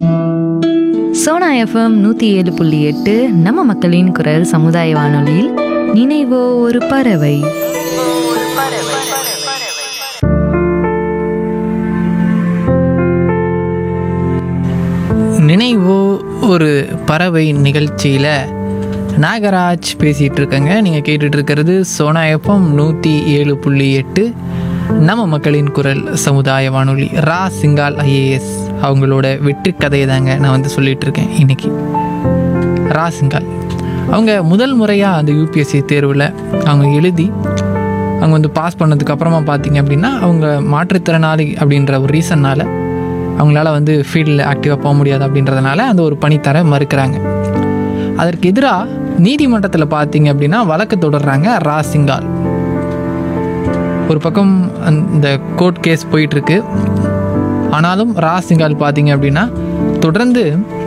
Sona FM நூற்றி ஏழு புள்ளி எட்டு நம்ம மக்களின் குரல் சமுதாய வானொலியில் நினைவோ ஒரு பறவை நினைவோ ஒரு பறவை நிகழ்ச்சியில் நாகராஜ் பேசிகிட்டு இருக்கேங்க நீங்கள் கேட்டுட்டு இருக்கிறது சோனா எஃப்எம் நூற்றி ஏழு புள்ளி எட்டு நம்ம மக்களின் குரல் சமுதாய வானொலி ரா சிங்கால் ஐஏஎஸ் அவங்களோட வெற்றி கதையை தாங்க நான் வந்து சொல்லிட்டு இருக்கேன் இன்னைக்கு ரா சிங்கால் அவங்க முதல் முறையாக அந்த யூபிஎஸ்சி தேர்வில் அவங்க எழுதி அவங்க வந்து பாஸ் பண்ணதுக்கு அப்புறமா பார்த்தீங்க அப்படின்னா அவங்க மாற்றுத்திறனாளி அப்படின்ற ஒரு ரீசன்னால் அவங்களால வந்து ஃபீல்டில் ஆக்டிவாக போக முடியாது அப்படின்றதுனால அந்த ஒரு பணி தர மறுக்கிறாங்க அதற்கு எதிராக நீதிமன்றத்தில் பார்த்தீங்க அப்படின்னா வழக்கு தொடர்றாங்க ரா சிங்கால் ஒரு பக்கம் அந்த கோர்ட் கேஸ் போயிட்டுருக்கு ஆனாலும் ரா சிங்கால் பார்த்தீங்க அப்படின்னா தொடர்ந்து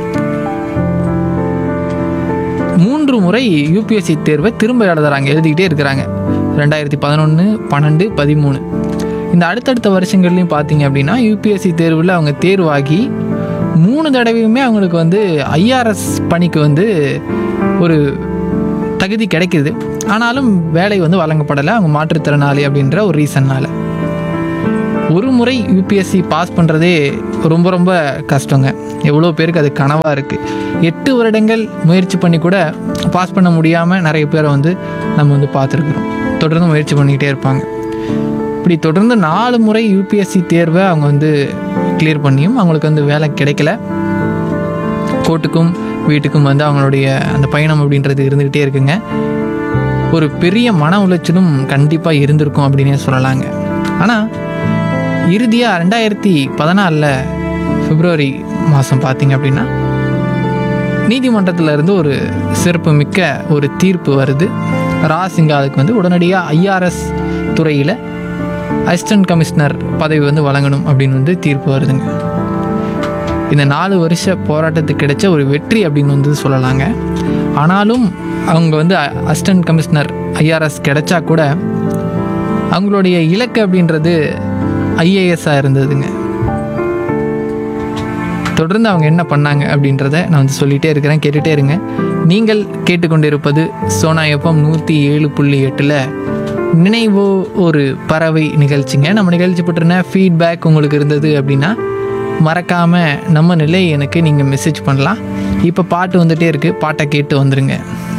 மூன்று முறை யூபிஎஸ்சி தேர்வை திரும்ப எழுதுறாங்க எழுதிக்கிட்டே இருக்கிறாங்க ரெண்டாயிரத்தி பதினொன்று பன்னெண்டு பதிமூணு இந்த அடுத்தடுத்த வருஷங்கள்லையும் பார்த்தீங்க அப்படின்னா யூபிஎஸ்சி தேர்வில் அவங்க தேர்வாகி மூணு தடவையுமே அவங்களுக்கு வந்து ஐஆர்எஸ் பணிக்கு வந்து ஒரு தகுதி கிடைக்குது ஆனாலும் வேலை வந்து வழங்கப்படலை அவங்க மாற்றுத்திறனாளி அப்படின்ற ஒரு ரீசன்னால் ஒரு முறை யூபிஎஸ்சி பாஸ் பண்ணுறதே ரொம்ப ரொம்ப கஷ்டங்க எவ்வளோ பேருக்கு அது கனவாக இருக்குது எட்டு வருடங்கள் முயற்சி பண்ணி கூட பாஸ் பண்ண முடியாமல் நிறைய பேரை வந்து நம்ம வந்து பார்த்துருக்குறோம் தொடர்ந்து முயற்சி பண்ணிக்கிட்டே இருப்பாங்க இப்படி தொடர்ந்து நாலு முறை யூபிஎஸ்சி தேர்வை அவங்க வந்து கிளியர் பண்ணியும் அவங்களுக்கு வந்து வேலை கிடைக்கல கோர்ட்டுக்கும் வீட்டுக்கும் வந்து அவங்களுடைய அந்த பயணம் அப்படின்றது இருந்துக்கிட்டே இருக்குங்க ஒரு பெரிய மன உளைச்சலும் கண்டிப்பாக இருந்திருக்கும் அப்படின்னே சொல்லலாங்க ஆனால் இறுதியாக ரெண்டாயிரத்தி பதினாலில் பிப்ரவரி மாதம் பார்த்தீங்க அப்படின்னா நீதிமன்றத்தில் இருந்து ஒரு சிறப்பு மிக்க ஒரு தீர்ப்பு வருது ராசிங்காலுக்கு வந்து உடனடியாக ஐஆர்எஸ் துறையில் அசிஸ்டன்ட் கமிஷனர் பதவி வந்து வழங்கணும் அப்படின்னு வந்து தீர்ப்பு வருதுங்க இந்த நாலு வருஷ போராட்டத்துக்கு கிடைச்ச ஒரு வெற்றி அப்படின்னு வந்து சொல்லலாங்க ஆனாலும் அவங்க வந்து அசிஸ்டன்ட் கமிஷனர் ஐஆர்எஸ் கிடைச்சா கூட அவங்களுடைய இலக்கு அப்படின்றது ஐஏஎஸ்ஸாக இருந்ததுங்க தொடர்ந்து அவங்க என்ன பண்ணாங்க அப்படின்றத நான் வந்து சொல்லிகிட்டே இருக்கிறேன் கேட்டுகிட்டே இருங்க நீங்கள் கேட்டுக்கொண்டிருப்பது சோனா எஃப்எம் நூற்றி ஏழு புள்ளி எட்டில் நினைவோ ஒரு பறவை நிகழ்ச்சிங்க நம்ம நிகழ்ச்சி பற்றின ஃபீட்பேக் உங்களுக்கு இருந்தது அப்படின்னா மறக்காமல் நம்ம நிலை எனக்கு நீங்கள் மெசேஜ் பண்ணலாம் இப்போ பாட்டு வந்துகிட்டே இருக்குது பாட்டை கேட்டு வந்துடுங்க